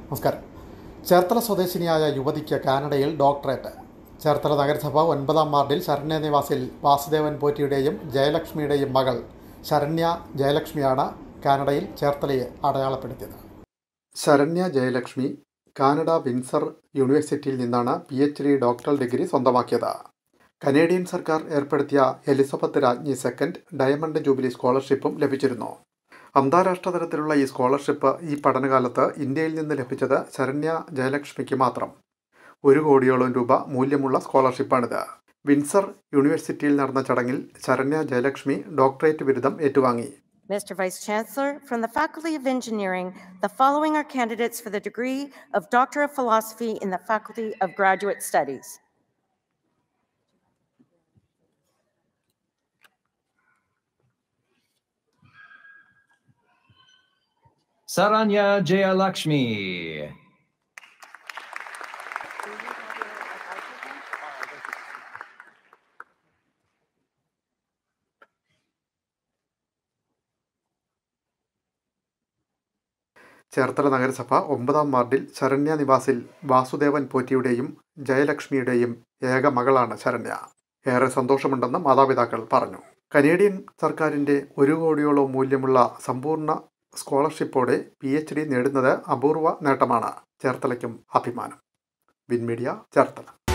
നമസ്കാരം ചേർത്തല സ്വദേശിനിയായ യുവതിക്ക് കാനഡയിൽ ഡോക്ടറേറ്റ് ചേർത്തല നഗരസഭ ഒൻപതാം വാർഡിൽ ശരണ്യ നിവാസിൽ വാസുദേവൻ പോറ്റിയുടെയും ജയലക്ഷ്മിയുടെയും മകൾ ശരണ്യ ജയലക്ഷ്മിയാണ് കാനഡയിൽ ചേർത്തലയെ അടയാളപ്പെടുത്തിയത് ശരണ്യ ജയലക്ഷ്മി കാനഡ വിൻസർ യൂണിവേഴ്സിറ്റിയിൽ നിന്നാണ് P H D doctoral degree Canadian കനേഡിയൻ സർക്കാർ ഏർപ്പെടുത്തിയ എലിസബത്ത് രാജ്ഞി സെക്കൻഡ് ഡയമണ്ട് ജൂബിലി സ്കോളർഷിപ്പും ലഭിച്ചിരുന്നു അന്താരാഷ്ട്ര തലത്തിലുള്ള ഈ സ്കോളർഷിപ്പ് ഈ പഠനകാലത്ത് ഇന്ത്യയിൽ നിന്ന് ലഭിച്ചത് ശരണ്യ ജയലക്ഷ്മിക്ക് മാത്രം ഒരു കോടിയോളം രൂപ മൂല്യമുള്ള സ്കോളർഷിപ്പാണിത് വിൻസർ യൂണിവേഴ്സിറ്റിയിൽ നടന്ന ചടങ്ങിൽ ശരണ്യ ജയലക്ഷ്മി ഡോക്ടറേറ്റ് ബിരുദം ഏറ്റുവാങ്ങി Mr. Vice Chancellor, from the Faculty of Engineering, the following are candidates for the degree of Doctor of Philosophy in the Faculty of Graduate Studies. Saranya Jayalakshmi. Cherthala നഗരസഭ ഒമ്പതാം വാർഡിൽ ശരണ്യ നിവാസിൽ വാസുദേവൻ പോറ്റിയുടെയും ജയലക്ഷ്മിയുടെയും ഏക മകളാണ് ശരണ്യ ഏറെ സന്തോഷമുണ്ടെന്ന് മാതാപിതാക്കൾ പറഞ്ഞു കനേഡിയൻ സർക്കാരിൻ്റെ ഒരു കോടിയോളം മൂല്യമുള്ള സമ്പൂർണ്ണ സ്കോളർഷിപ്പോടെ പി എച്ച് ഡി നേടുന്നത് അപൂർവ നേട്ടമാണ് ചേർത്തലയ്ക്കും അഭിമാനം വിൻമീഡിയ ചേർത്തല